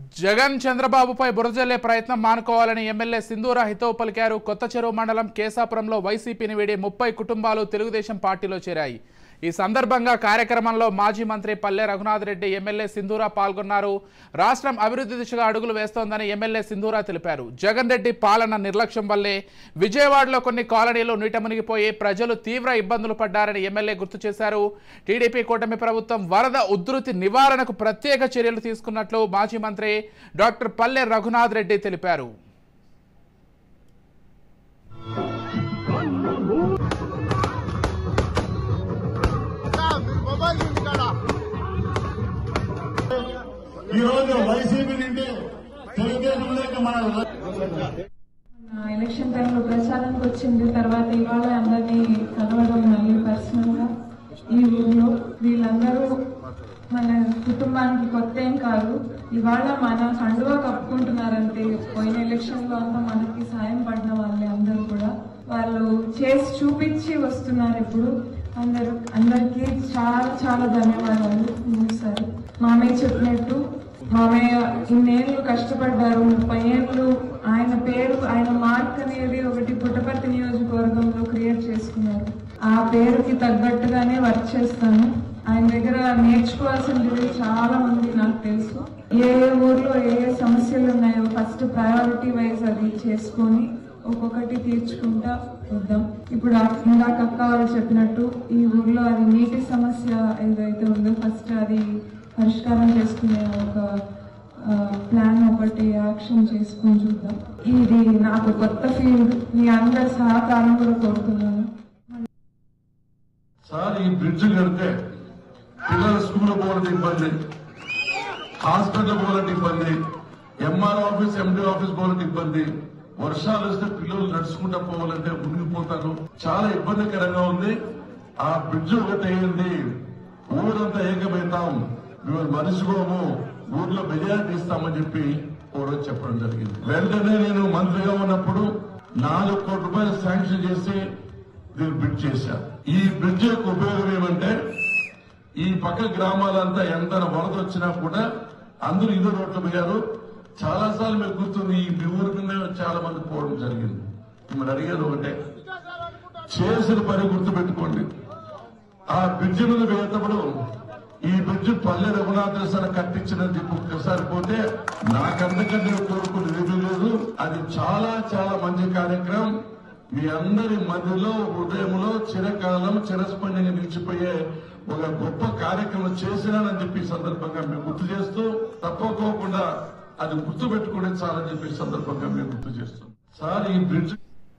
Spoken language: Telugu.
జగన్ చంద్రబాబుపై బురజల్లే ప్రయత్నం మానుకోవాలని ఎమ్మెల్యే సింధూర హితవు పలికారు కొత్త చెరువు మండలం కేసాపురంలో వైసీపీని వీడి ముప్పై కుటుంబాలు తెలుగుదేశం పార్టీలో చేరాయి ఈ సందర్భంగా కార్యక్రమంలో మాజీ మంత్రి పల్లె రఘునాథ్ రెడ్డి ఎమ్మెల్యే సింధూర పాల్గొన్నారు రాష్ట్రం అభివృద్ధి దిశగా అడుగులు వేస్తోందని ఎమ్మెల్యే సింధూర తెలిపారు జగన్ రెడ్డి పాలన నిర్లక్ష్యం వల్లే విజయవాడలో కొన్ని కాలనీలు నీట మునిగిపోయి ప్రజలు తీవ్ర ఇబ్బందులు పడ్డారని ఎమ్మెల్యే గుర్తు చేశారు టీడీపీ కూటమి ప్రభుత్వం వరద ఉధృతి నివారణకు ప్రత్యేక చర్యలు తీసుకున్నట్లు మాజీ మంత్రి డాక్టర్ పల్లె రఘునాథ్ రెడ్డి తెలిపారు ఈ రోజు వైసీపీ నుండి తెలుగుదేశం లేక మన నా ఎలక్షన్ టైంలో ప్రచారానికి వచ్చింది తర్వాత ఇవాళ అందరినీ కలవడం మళ్ళీ పర్సనల్ గా ఈ ఊర్లో వీళ్ళందరూ మన కుటుంబానికి కొత్త ఏం కాదు ఇవాళ మన కండువా కప్పుకుంటున్నారంటే పోయిన ఎలక్షన్ లో అంతా మనకి సాయం పడిన వాళ్ళే అందరూ కూడా వాళ్ళు చేసి చూపించి వస్తున్నారు ఇప్పుడు అందరూ అందరికీ చాలా చాలా ధన్యవాదాలు మూడుసారి మామయ్య చెప్పినట్టు మామయ్య ఇన్నేళ్ళు కష్టపడ్డారు ముప్పై ఏళ్ళు ఆయన పేరు ఆయన మార్క్ అనేది ఒకటి పుట్టపర్తి నియోజకవర్గంలో క్రియేట్ చేసుకున్నారు ఆ పేరుకి తగ్గట్టుగానే వర్క్ చేస్తాను ఆయన దగ్గర నేర్చుకోవాల్సింది చాలా మంది నాకు తెలుసు ఏ ఏ ఊర్లో ఏ ఏ సమస్యలు ఉన్నాయో ఫస్ట్ ప్రయారిటీ వైజ్ అది చేసుకొని ఒక్కొక్కటి తీర్చుకుంటా వద్దాం ఇప్పుడు ఆ- ఇందాక అక్క వాళ్ళు చెప్పినట్టు ఈ ఊర్లో అది నీటి సమస్య ఏదైతే ఉందో ఫస్ట్ అది పరిష్కారం చేసుకునే ఒక ఆ, ప్లాన్ ఒకటి యాక్షన్ చేసుకుని చూద్దాం ఇది నాకు కొత్త ఫీల్డ్ మీ అందరి సహకారం కూడా కోరుతున్నాను సార్ ఈ బ్రిడ్జ్ కడితే పిల్లల స్కూల్ పోవాలంటే ఇబ్బంది హాస్పిటల్ పోవాలంటే ఇబ్బంది ఎంఆర్ ఆఫీస్ ఎండి ఆఫీస్ పోవాలంటే ఇబ్బంది వర్షాలు వస్తే పిల్లలు నడుచుకుంటా పోవాలంటే మునిగిపోతారు చాలా ఇబ్బందికరంగా ఉంది ఆ బ్రిడ్జ్ ఒకటి అయ్యింది ఊరంతా ఏకమవుతాం మిమ్మల్ని మనిషికోము ఊర్లో మెజారిటీ ఇస్తామని చెప్పి ఓ రోజు చెప్పడం జరిగింది వెంటనే నేను మంత్రిగా ఉన్నప్పుడు నాలుగు కోట్ల రూపాయలు శాంక్షన్ చేసి దీన్ని బ్రిడ్జ్ చేశారు ఈ బ్రిడ్జ్ యొక్క ఉపయోగం ఏమంటే ఈ పక్క గ్రామాలంతా ఎంత వరద వచ్చినా కూడా అందరూ ఇదే రోడ్లు పోయారు చాలా సార్లు మీకు గుర్తుంది ఈ మీ ఊరి కింద చాలా మంది పోవడం జరిగింది మిమ్మల్ని అడిగేది ఒకటే చేసిన పని గుర్తు పెట్టుకోండి ఆ బ్రిడ్జ్ మీద వేసేటప్పుడు ఈ బ్రిడ్జ్ పల్లె రఘునాథ సార్ కట్టించినది ఒక్కసారి పోతే నాకంతకంటే కోరుకుని ఏమీ లేదు అది చాలా చాలా మంచి కార్యక్రమం మీ అందరి మధ్యలో హృదయంలో చిరకాలం చిరస్పందంగా నిలిచిపోయే ఒక గొప్ప కార్యక్రమం చేసినానని చెప్పి ఈ సందర్భంగా మేము గుర్తు చేస్తూ తప్పకోకుండా అది గుర్తు పెట్టుకునే చాలని చెప్పి ఈ సందర్భంగా మేము గుర్తు చేస్తాం సార్ ఈ బ్రిడ్జ్